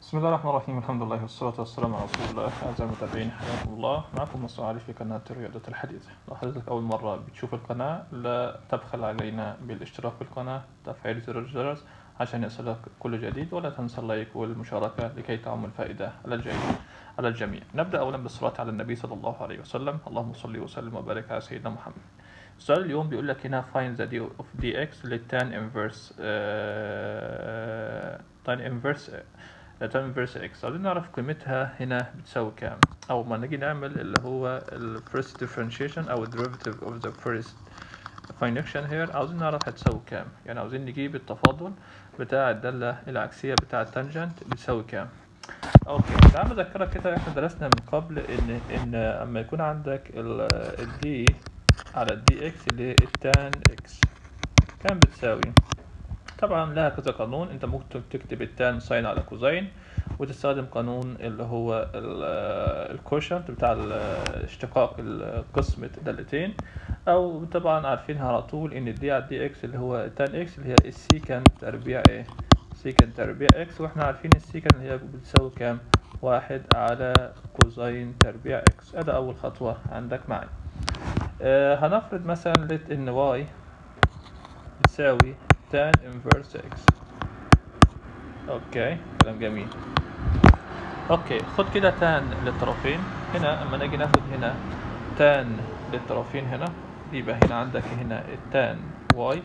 بسم الله الرحمن الرحيم الحمد لله والصلاة والسلام على رسول الله أعزائي المتابعين حياكم الله معكم مصطفى علي في قناة رياضة الحديث لو حضرتك أول مرة بتشوف القناة لا تبخل علينا بالاشتراك في القناة تفعيل زر الجرس عشان يصلك كل جديد ولا تنسى اللايك والمشاركة لكي تعم الفائدة على الجميع على الجميع نبدأ أولا بالصلاة على النبي صلى الله عليه وسلم اللهم صل وسلم وبارك على سيدنا محمد السؤال اليوم بيقول لك هنا find the d of dx للتان inverse uh, tan inverse tan inverse x عايزين نعرف قيمتها هنا بتساوي كام أو ما نيجي نعمل اللي هو ال first differentiation أو derivative of the first function here عاوزين نعرف هتساوي كام يعني عاوزين نجيب التفاضل بتاع الدالة العكسية بتاع التانجنت بتساوي كام اوكي تعال اذكرك كده احنا درسنا من قبل ان ان اما يكون عندك الدي على الدي اكس اللي هي التان اكس كام بتساوي طبعا لها كذا قانون انت ممكن تكتب التان ساين على كوزين وتستخدم قانون اللي هو الكوشنت بتاع اشتقاق قسمة دالتين او طبعا عارفينها على طول ان الدي على الدي اكس اللي هو التان اكس اللي هي السيكنت تربيع ايه سيكنت تربيع اكس واحنا عارفين السيكنت اللي هي بتساوي كام واحد على كوزين تربيع اكس ادي اول خطوة عندك معي آه هنفرض مثلا لت ان واي بتساوي تان انفرس اكس اوكي كلام جميل اوكي خد كده تان للطرفين هنا اما نيجي ناخد هنا تان للطرفين هنا يبقى هنا عندك هنا التان واي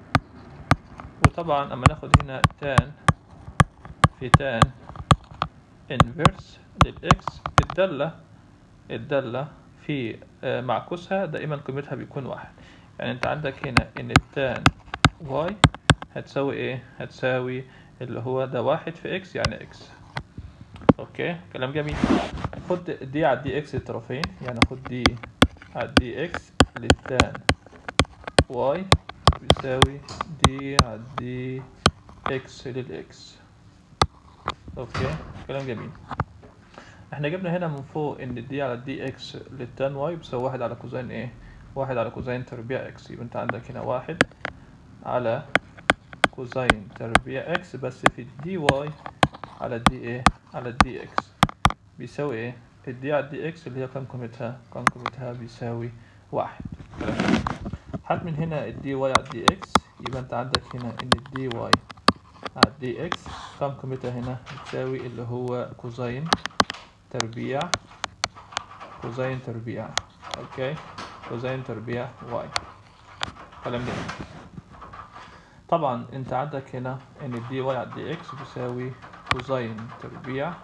وطبعا اما ناخد هنا تان في تان انفرس للاكس الدالة الدالة في معكوسها دائما قيمتها بيكون واحد يعني انت عندك هنا ان التان واي هتساوي ايه هتساوي اللي هو ده واحد في اكس يعني اكس اوكي كلام جميل خد دي على دي اكس الطرفين يعني خد دي على دي اكس للتان واي بيساوي دي على دي اكس للاكس اوكي كلام جميل احنا جبنا هنا من فوق ان دي على دي اكس للتان واي بيساوي واحد على كوزين ايه واحد على كوزين تربيع اكس يبقى انت عندك هنا واحد على كوزين تربيع اكس بس في الدي واي على الدي ايه على الدي اكس بيساوي ايه الدي على الدي اكس اللي هي كام قيمتها كام قيمتها بيساوي واحد هات من هنا الدي واي على الدي اكس يبقى انت عندك هنا ان الدي واي على الدي اكس كام قيمتها هنا بتساوي اللي هو كوزين تربيع كوزين تربيع اوكي كوزين تربيع واي كلام جميل طبعا انت عندك هنا ان الدي واي على الدي اكس بيساوي كوزين تربيع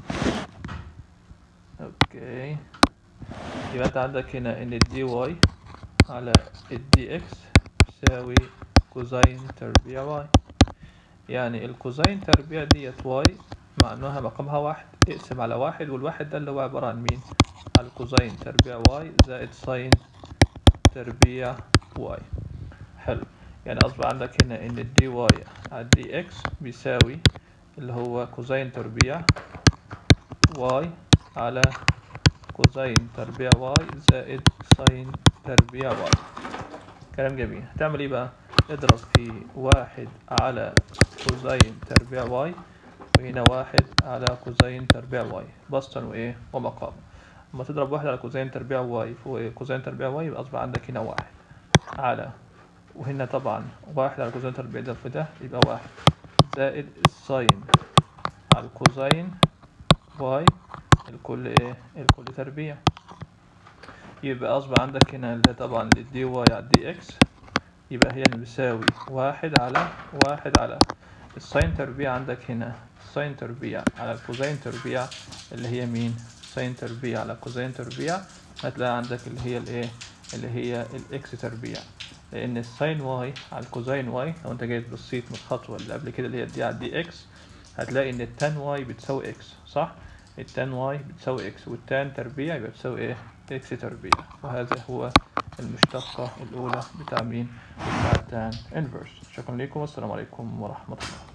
اوكي يبقى انت عندك هنا ان الدي واي على الدي اكس بيساوي كوزين تربيع واي يعني الكوزين تربيع ديت واي مع انها مقامها واحد اقسم على واحد والواحد ده اللي هو عبارة عن مين على الكوزين تربيع واي زائد ساين تربيع واي حلو يعني اصبح عندك هنا ان الدي واي على الدي اكس بيساوي اللي هو كوزين تربيع واي على كوزين تربيع واي زائد ساين تربيع واي كلام جميل هتعمل ايه بقى اضرب في واحد على كوزين تربيع واي وهنا واحد على كوزين تربيع واي بسطا وايه ومقام اما تضرب واحد على كوزين تربيع واي فوق كوزين تربيع واي يبقى اصبح عندك هنا واحد على وهنا طبعا واحد على كوزين تربيع ده في ده يبقى واحد زائد الساين على الكوزين واي الكل ايه الكل تربيع يبقى اصبح عندك هنا اللي طبعا الدي واي على الدي اكس يبقى هي بيساوي واحد على واحد على الساين تربيع عندك هنا ساين تربيع على الكوزين تربيع اللي هي مين ساين تربيع على كوزين تربيع هتلاقي عندك اللي هي الايه اللي هي الاكس تربيع لان الساين واي على الكوزين واي لو انت جاي بصيت من الخطوه اللي قبل كده اللي هي دي على دي اكس هتلاقي ان التان واي بتساوي اكس صح التان واي بتساوي اكس والتان تربيع يبقى بتساوي ايه اكس تربيع وهذا هو المشتقة الأولى بتاع مين بتاع التان انفرس شكرا لكم والسلام عليكم ورحمة الله